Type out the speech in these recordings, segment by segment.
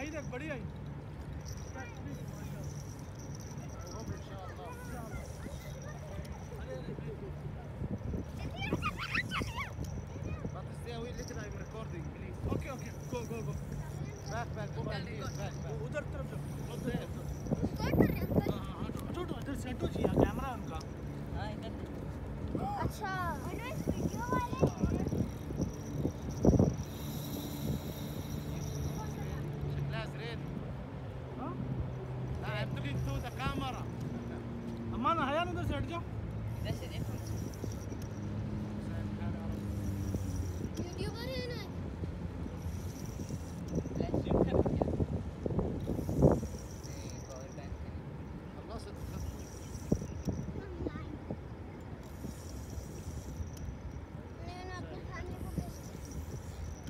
आई देख बड़ी आई ان شاء الله But stay away little I'm recording please okay okay go go go back back go back please back back उधर तरफ जाओ उधर रिकॉर्ड कर रहे हैं अंकल हाँ हाँ हटो हटो इधर सेट हो जिया कैमरा है उनका अच्छा अनुज वीडियो वाले شكلها سرير हाँ لا I'm talking to the camera अमान आया ना उधर सेट जाओ यूट्यूबर है ना خلصت मैंने अपने खाने को कैसे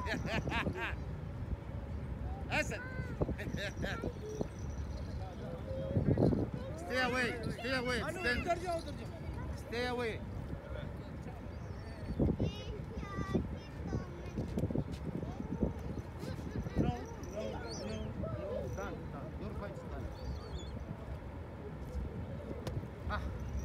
اسد stay away stay away अनु stand इधर जाओ उधर जाओ stay away No, no, no, no. stand stand your fight stand ah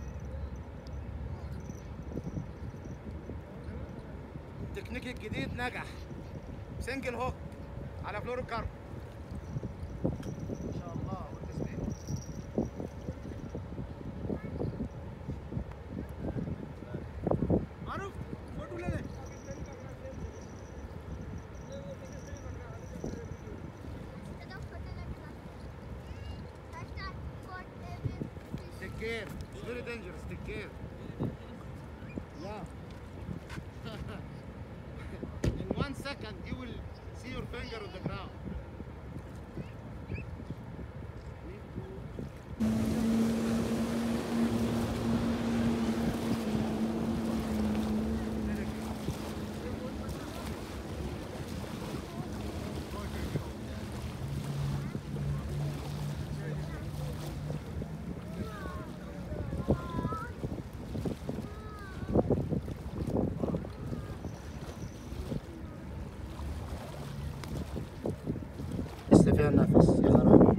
التكنيك الجديد نجح سنجل هوك على فلور الكارب ما شاء الله والتسبيح मारूफ फोटो ले ले Take care. It's very dangerous. Take care. Yeah. In one second, you will see your finger on the ground. لسه فيها نفس يا خرابي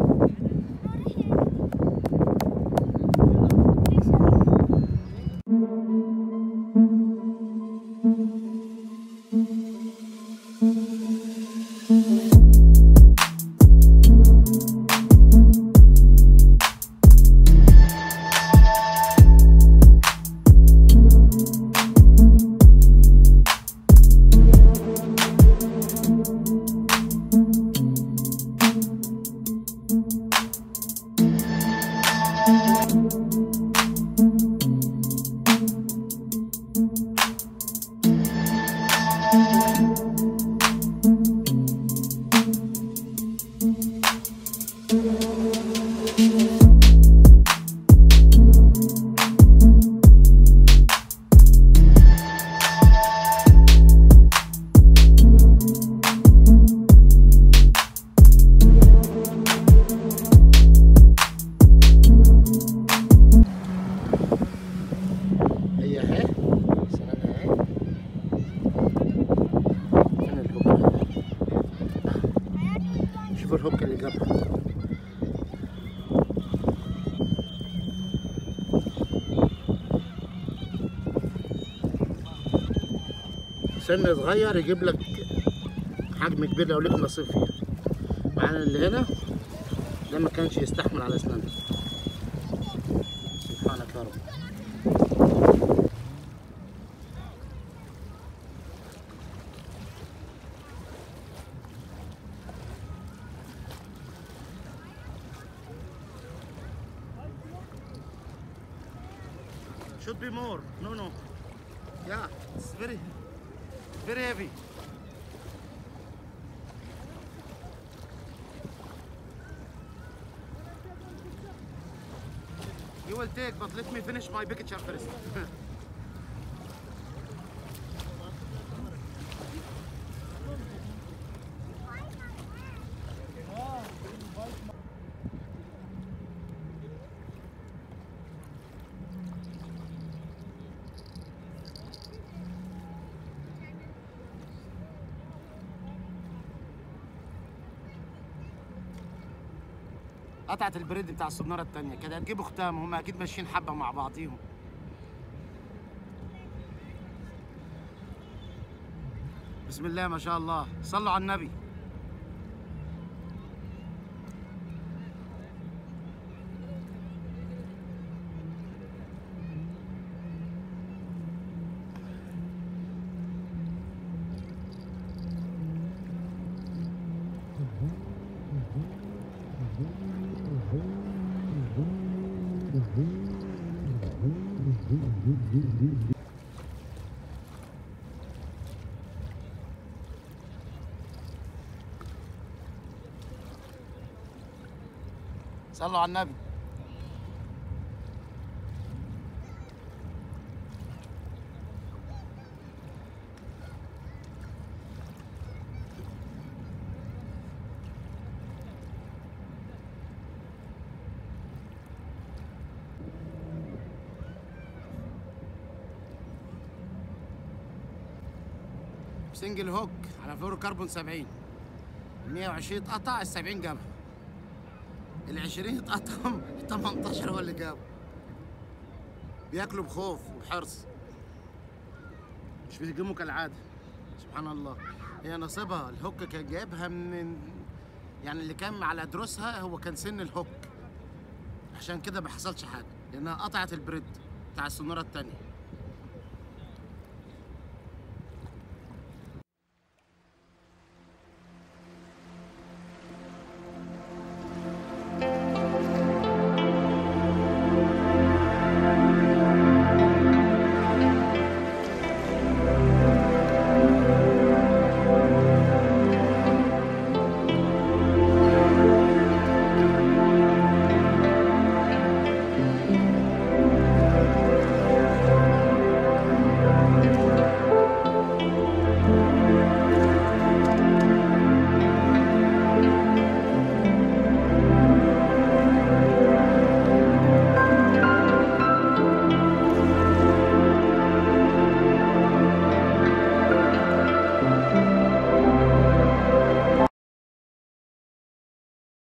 هي اهي سلام اهي فين الهوك شوف الهوك اللي جابها سن صغير يجيب لك حجم كبير لو ليك نصيب فيه معانا اللي هنا ده ما كانش يستحمل على اسنانه سبحانك يا رب Should be more. No, no. Yeah, it's very, very heavy. You will take, but let me finish my picture first. قطعت البريد بتاع السناره التانية كده هتجيبوا ختام هم اكيد ماشيين حبه مع بعضيهم بسم الله ما شاء الله صلوا على النبي صلوا على النبي سنجل هوك على فلورو كربون 70 120 اتقطع ال 70 جابها ال 20 اتقطع ال 18 هو اللي جابه بياكلوا بخوف وبحرص مش بيهجموا كالعاده سبحان الله هي نصيبها الهوك كان جايبها من يعني اللي كان على دروسها هو كان سن الهوك عشان كده ما حصلش حاجه لانها قطعت البريد بتاع السناره التانية